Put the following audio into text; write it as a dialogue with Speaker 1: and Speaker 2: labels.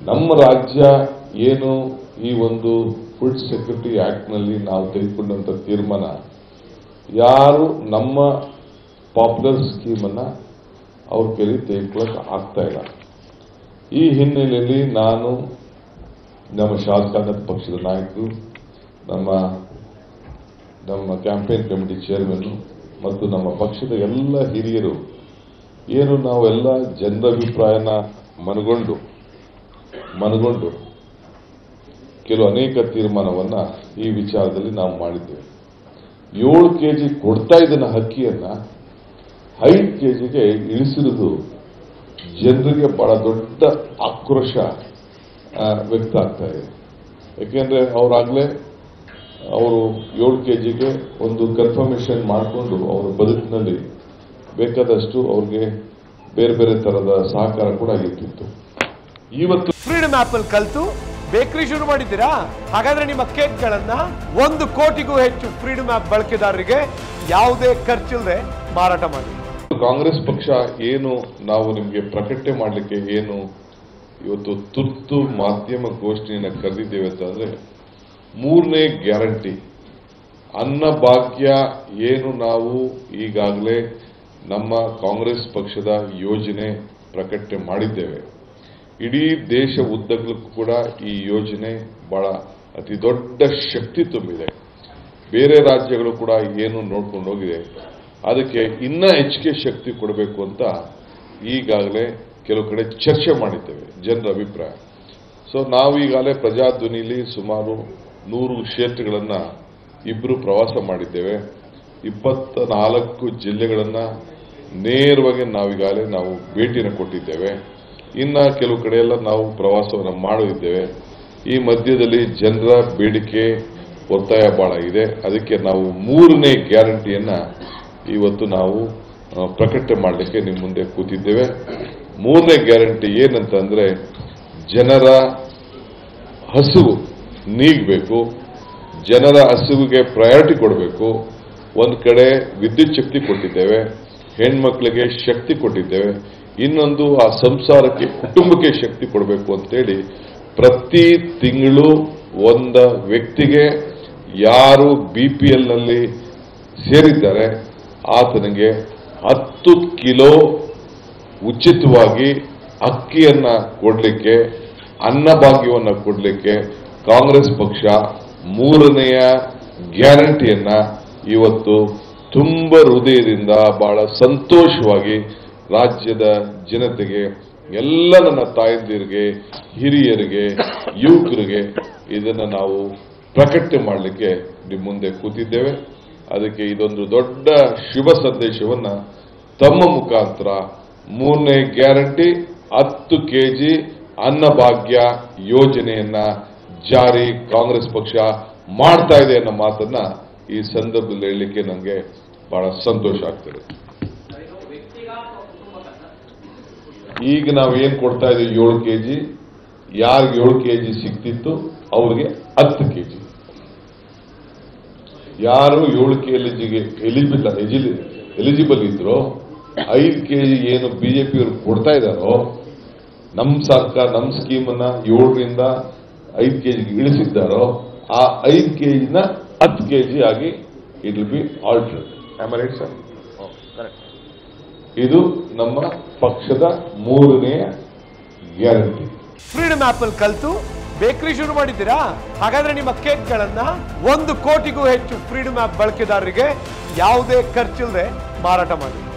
Speaker 1: ನಮ್ಮ ರಾಜ್ಯ ಏನು ಈ ಒಂದು ಫುಡ್ ಸೆಕ್ಯೂರಿಟಿ ಆಕ್ಟ್ನಲ್ಲಿ ನಾವು ತೆಗೆದುಕೊಂಡಂಥ ತೀರ್ಮಾನ ಯಾರು ನಮ್ಮ ಪಾಪ್ಯುಲರ್ ಸ್ಕೀಮನ್ನು ಅವ್ರ ಕೈಲಿ ತೆಗೆದುಕೊಳ್ಳಕ್ಕೆ ಆಗ್ತಾ ಇಲ್ಲ ಈ ಹಿನ್ನೆಲೆಯಲ್ಲಿ ನಾನು ನಮ್ಮ ಶಾಸಕಾಂಗ ಪಕ್ಷದ ನಾಯಕರು ನಮ್ಮ ನಮ್ಮ ಕ್ಯಾಂಪೇನ್ ಕಮಿಟಿ ಚೇರ್ಮನ್ ಮತ್ತು ನಮ್ಮ ಪಕ್ಷದ ಎಲ್ಲ ಹಿರಿಯರು ಏನು ನಾವೆಲ್ಲ ಜನರ ಅಭಿಪ್ರಾಯನ ಮನಗೊಂಡು ಮನಗೊಂಡು ಕೆಲವು ಅನೇಕ ತೀರ್ಮಾನವನ್ನ ಈ ವಿಚಾರದಲ್ಲಿ ನಾವು ಮಾಡಿದ್ದೇವೆ ಏಳು ಕೆ ಜಿ ಕೊಡ್ತಾ ಇದ್ದ ಅಕ್ಕಿಯನ್ನ ಐದು ಕೆ ಜಿಗೆ ಇಳಿಸಿರುವುದು ಜನರಿಗೆ ಬಹಳ ದೊಡ್ಡ ಆಕ್ರೋಶ ಆ, ವ್ಯಕ್ತ ಆಗ್ತಾ ಇದೆ ಯಾಕೆಂದ್ರೆ ಅವರಾಗಲೇ ಅವರು ಏಳು ಕೆ ಜಿಗೆ ಒಂದು ಕನ್ಫರ್ಮೇಷನ್ ಮಾಡಿಕೊಂಡು ಅವರ ಬದುಕಿನಲ್ಲಿ ಬೇಕಾದಷ್ಟು ಅವ್ರಿಗೆ ಬೇರೆ ಬೇರೆ ತರದ ಸಹಕಾರ ಕೂಡ ಆಗಿರ್ತಿತ್ತು ಇವತ್ತು
Speaker 2: ಫ್ರೀಡಮ್ ಆಪ್ ಅಲ್ಲಿ ಕಲ್ತು ಬೇಕರಿ ಶುರು ಮಾಡಿದ್ದೀರಾ ಹಾಗಾದ್ರೆ ನಿಮ್ಮ ಕೇಕ್ಗಳನ್ನ ಒಂದು ಕೋಟಿಗೂ ಹೆಚ್ಚು ಫ್ರೀಡಮ್ ಆಪ್ ಬಳಕೆದಾರರಿಗೆ ಯಾವುದೇ ಖರ್ಚಿಲ್ಲದೆ ಮಾರಾಟ ಮಾಡಿ
Speaker 1: ಕಾಂಗ್ರೆಸ್ ಪಕ್ಷ ಏನು ನಾವು ನಿಮಗೆ ಪ್ರಕಟಣೆ ಮಾಡಲಿಕ್ಕೆ ಏನು ಇವತ್ತು ತುರ್ತು ಮಾಧ್ಯಮ ಘೋಷಣೆಯನ್ನು ಕರೆದಿದ್ದೇವೆ ಅಂತಂದ್ರೆ ಮೂರನೇ ಗ್ಯಾರಂಟಿ ಅನ್ನಭಾಗ್ಯ ಏನು ನಾವು ಈಗಾಗಲೇ ನಮ್ಮ ಕಾಂಗ್ರೆಸ್ ಪಕ್ಷದ ಯೋಜನೆ ಪ್ರಕಟಣೆ ಮಾಡಿದ್ದೇವೆ ಇಡೀ ದೇಶ ಉದ್ದಗಲಕ್ಕೂ ಕೂಡ ಈ ಯೋಜನೆ ಬಹಳ ಅತಿ ದೊಡ್ಡ ಶಕ್ತಿ ತುಂಬಿದೆ ಬೇರೆ ರಾಜ್ಯಗಳು ಕೂಡ ಏನು ನೋಡ್ಕೊಂಡು ಹೋಗಿದೆ ಅದಕ್ಕೆ ಇನ್ನ ಹೆಚ್ಚಿಗೆ ಶಕ್ತಿ ಕೊಡಬೇಕು ಅಂತ ಈಗಾಗಲೇ ಕೆಲವು ಕಡೆ ಚರ್ಚೆ ಮಾಡಿದ್ದೇವೆ ಜನರ ಅಭಿಪ್ರಾಯ ಸೊ ನಾವು ಈಗಾಗಲೇ ಪ್ರಜಾಧ್ವನಿಲಿ ಸುಮಾರು ನೂರು ಕ್ಷೇತ್ರಗಳನ್ನ ಇಬ್ಬರು ಪ್ರವಾಸ ಮಾಡಿದ್ದೇವೆ ಇಪ್ಪತ್ತ ನಾಲ್ಕು ಜಿಲ್ಲೆಗಳನ್ನ ನೇರವಾಗಿ ನಾವೀಗಾಗಲೇ ನಾವು ಭೇಟಿನ ಕೊಟ್ಟಿದ್ದೇವೆ ಇನ್ನ ಕೆಲವು ಕಡೆ ಎಲ್ಲ ನಾವು ಪ್ರವಾಸವನ್ನು ಮಾಡಿದ್ದೇವೆ ಈ ಮಧ್ಯದಲ್ಲಿ ಜನರ ಬೇಡಿಕೆ ಒತ್ತಾಯ ಬಹಳ ಇದೆ ಅದಕ್ಕೆ ನಾವು ಮೂರನೇ ಗ್ಯಾರಂಟಿಯನ್ನ ಇವತ್ತು ನಾವು ಆ, ಪ್ರಕಟಣೆ ಮಾಡಲಿಕ್ಕೆ ನಿಮ್ಮ ಮುಂದೆ ಕೂತಿದ್ದೇವೆ ಮೂರನೇ ಗ್ಯಾರಂಟಿ ಏನಂತಂದ್ರೆ ಜನರ ಹಸಿವು ನೀಗಬೇಕು ಜನರ ಹಸಿವಿಗೆ ಪ್ರಯಾರಿಟಿ ಕೊಡಬೇಕು ಒಂದು ಕಡೆ ವಿದ್ಯುತ್ ಶಕ್ತಿ ಕೊಟ್ಟಿದ್ದೇವೆ ಹೆಣ್ಮಕ್ಳಿಗೆ ಶಕ್ತಿ ಕೊಟ್ಟಿದ್ದೇವೆ ಇನ್ನೊಂದು ಆ ಸಂಸಾರಕ್ಕೆ ಕುಟುಂಬಕ್ಕೆ ಶಕ್ತಿ ಕೊಡಬೇಕು ಅಂತೇಳಿ ಪ್ರತಿ ತಿಂಗಳು ಒಂದ ವ್ಯಕ್ತಿಗೆ ಯಾರು ಬಿ ಪಿ ಎಲ್ನಲ್ಲಿ ಸೇರಿದ್ದಾರೆ ಆತನಿಗೆ ಹತ್ತು ಕಿಲೋ ಉಚಿತವಾಗಿ ಅಕ್ಕಿಯನ್ನ ಕೊಡಲಿಕ್ಕೆ ಅನ್ನಭಾಗ್ಯವನ್ನ ಕೊಡಲಿಕ್ಕೆ ಕಾಂಗ್ರೆಸ್ ಪಕ್ಷ ಮೂರನೆಯ ಗ್ಯಾರಂಟಿಯನ್ನ ಇವತ್ತು ತುಂಬ ಹೃದಯದಿಂದ ಬಹಳ ಸಂತೋಷವಾಗಿ ರಾಜ್ಯದ ಜನತೆಗೆ ಎಲ್ಲ ನನ್ನ ತಾಯಂದಿರಿಗೆ ಹಿರಿಯರಿಗೆ ಯುವಕರಿಗೆ ಇದನ್ನ ನಾವು ಪ್ರಕಟಣೆ ಮಾಡಲಿಕ್ಕೆ ನಿಮ್ಮ ಮುಂದೆ ಕೂತಿದ್ದೇವೆ ಅದಕ್ಕೆ ಇದೊಂದು ದೊಡ್ಡ ಶುಭ ಸಂದೇಶವನ್ನ ತಮ್ಮ ಮುಖಾಂತರ ಮೂರನೇ ಗ್ಯಾರಂಟಿ ಹತ್ತು ಕೆಜಿ ಅನ್ನಭಾಗ್ಯ ಯೋಜನೆಯನ್ನ ಜಾರಿ ಕಾಂಗ್ರೆಸ್ ಪಕ್ಷ ಮಾಡ್ತಾ ಇದೆ ಅನ್ನೋ ಮಾತನ್ನ ಈ ಸಂದರ್ಭದಲ್ಲಿ ಹೇಳಲಿಕ್ಕೆ ನನಗೆ ಬಹಳ ಸಂತೋಷ ಆಗ್ತದೆ ಈಗ ನಾವು ಏನ್ ಕೊಡ್ತಾ ಇದ್ದೀವಿ ಏಳು ಕೆಜಿ ಯಾರಿಗೆ ಏಳು ಕೆಜಿ ಸಿಕ್ತಿತ್ತು ಅವ್ರಿಗೆ ಹತ್ತು ಕೆಜಿ ಯಾರು ಏಳು ಕೆಜಿಗೆ ಎಲಿಜಿಬಲ್ ಎಲಿಜಿಬಲ್ ಇದ್ರು ಐದು ಕೆಜಿ ಏನು ಬಿಜೆಪಿ ಅವರು ಕೊಡ್ತಾ ಇದ್ದಾರೋ ನಮ್ಮ ಸರ್ಕಾರ ನಮ್ಮ ಸ್ಕೀಮ್ ಅನ್ನ ಏಳರಿಂದ ಐದು ಕೆಜಿಗೆ ಇಳಿಸಿದ್ದಾರೋ ಆ ಐದು ಕೆಜಿನ ಹತ್ತು ಕೆಜಿ ಆಗಿ it will be altered right sir ಇದು ನಮ್ಮ ಪಕ್ಷದ ಮೂರನೆಯ ಗ್ಯಾರಂಟಿ
Speaker 2: ಫ್ರೀಡಮ್ ಆಪ್ ಅಲ್ಲಿ ಕಲ್ತು ಬೇಕರಿ ಶುರು ಮಾಡಿದ್ದೀರಾ ಹಾಗಾದ್ರೆ ನಿಮ್ಮ ಕೇಕ್ಗಳನ್ನ ಒಂದು ಕೋಟಿಗೂ ಹೆಚ್ಚು ಫ್ರೀಡಮ್ ಆಪ್ ಬಳಕೆದಾರರಿಗೆ ಯಾವುದೇ ಖರ್ಚಿಲ್ಲದೆ ಮಾರಾಟ ಮಾಡಿ